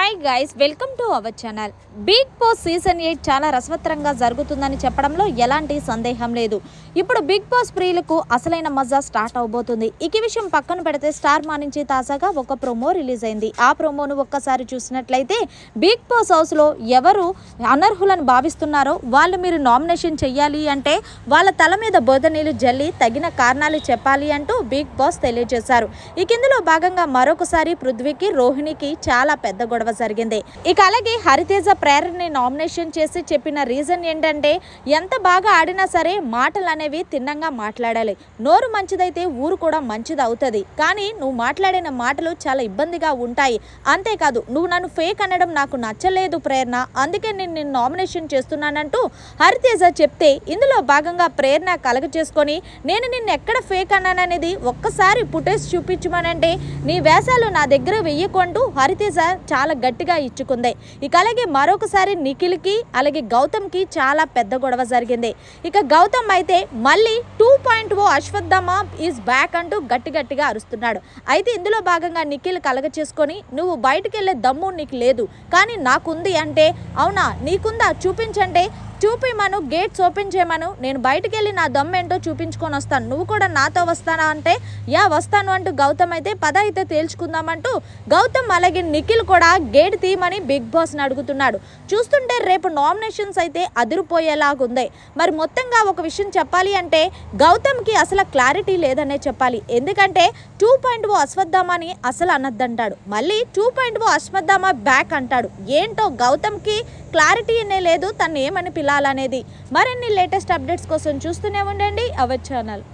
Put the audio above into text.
hi guys welcome to our channel Bigg Boss season eight చాలా రసవత్తరంగా జరుగుతుందని చెప్పడంలో ఎలాంటి సందేహం లేదు ఇప్పుడు బిగ్ బాస్ ప్రియులకు అసలైన మజా స్టార్ట్ అవబోతుంది ఇక విషయం పక్కన పెడితే స్టార్ మా నుంచి తాజాగా ఒక ప్రోమో రిలీజ్ అయింది ఆ ప్రోమోను ఒక్కసారి చూసినట్లయితే బిగ్ బాస్ హౌస్లో ఎవరు అనర్హులను భావిస్తున్నారో వాళ్ళు మీరు నామినేషన్ చెయ్యాలి అంటే వాళ్ళ తల మీద బోధనీలు జల్లి తగిన కారణాలు చెప్పాలి అంటూ బిగ్ బాస్ తెలియజేశారు ఇక ఇందులో భాగంగా మరొకసారి పృథ్వీకి రోహిణికి చాలా పెద్ద గొడవ జరిగింది ఇక అలాగే హరితేజ ప్రేరణని నామినేషన్ చేసి చెప్పిన రీజన్ ఏంటంటే ఎంత బాగా ఆడినా సరే మాటలు అనేవి తిన్నంగా మాట్లాడాలి నోరు మంచిదైతే ఊరు కూడా మంచిది అవుతుంది కానీ నువ్వు మాట్లాడిన మాటలు చాలా ఇబ్బందిగా ఉంటాయి అంతేకాదు నువ్వు నన్ను ఫేక్ అనడం నాకు నచ్చలేదు ప్రేరణ అందుకే నేను నిన్ను నామినేషన్ చేస్తున్నానంటూ హరితేజ చెప్తే ఇందులో భాగంగా ప్రేరణ కలగ చేసుకొని నేను నిన్ను ఎక్కడ ఫేక్ అన్నాననేది ఒక్కసారి ఫుటేజ్ చూపించమనంటే నీ వేషాలు నా దగ్గర వెయ్యకుంటూ హరితేజ చాలా గట్టిగా ఇచ్చుకుంది ఇక అలాగే మరొకసారి నిఖిల్కి అలాగే గౌతమ్కి చాలా పెద్ద గొడవ జరిగింది ఇక గౌతమ్ అయితే మళ్ళీ two point O Ashwatthama is back అంటూ గట్టి గట్టిగా అరుస్తున్నాడు అయితే ఇందులో భాగంగా నిఖిల్ కలగ చేసుకొని నువ్వు బయటికి వెళ్ళే దమ్ము నీకు లేదు కానీ నాకుంది అంటే అవునా నీకుందా చూపించంటే చూపిమను గేట్స్ ఓపెన్ చేయమను నేను బయటికి వెళ్ళి నా దమ్ ఏంటో చూపించుకొని వస్తాను నువ్వు కూడా నాతో వస్తానా అంటే యా వస్తాను అంటూ గౌతమ్ అయితే పద అయితే తేల్చుకుందామంటూ గౌతమ్ అలాగే నిఖిల్ కూడా గేట్ తీయమని బిగ్ బాస్ని అడుగుతున్నాడు చూస్తుంటే రేపు నామినేషన్స్ అయితే అదిరిపోయేలాగుంది మరి మొత్తంగా ఒక విషయం చెప్పాలి అంటే గౌతమ్కి అసలు క్లారిటీ లేదనే చెప్పాలి ఎందుకంటే టూ పాయింట్ ఓ అశ్వత్థామని అసలు అనద్దంటాడు మళ్ళీ two point O Ashwatthama back అంటాడు ఏంటో గౌతమ్కి క్లారిటీ అనే లేదు తను ఏమని పిలాలనేది మరిన్ని లేటెస్ట్ అప్డేట్స్ కోసం చూస్తూనే ఉండండి అవర్ ఛానల్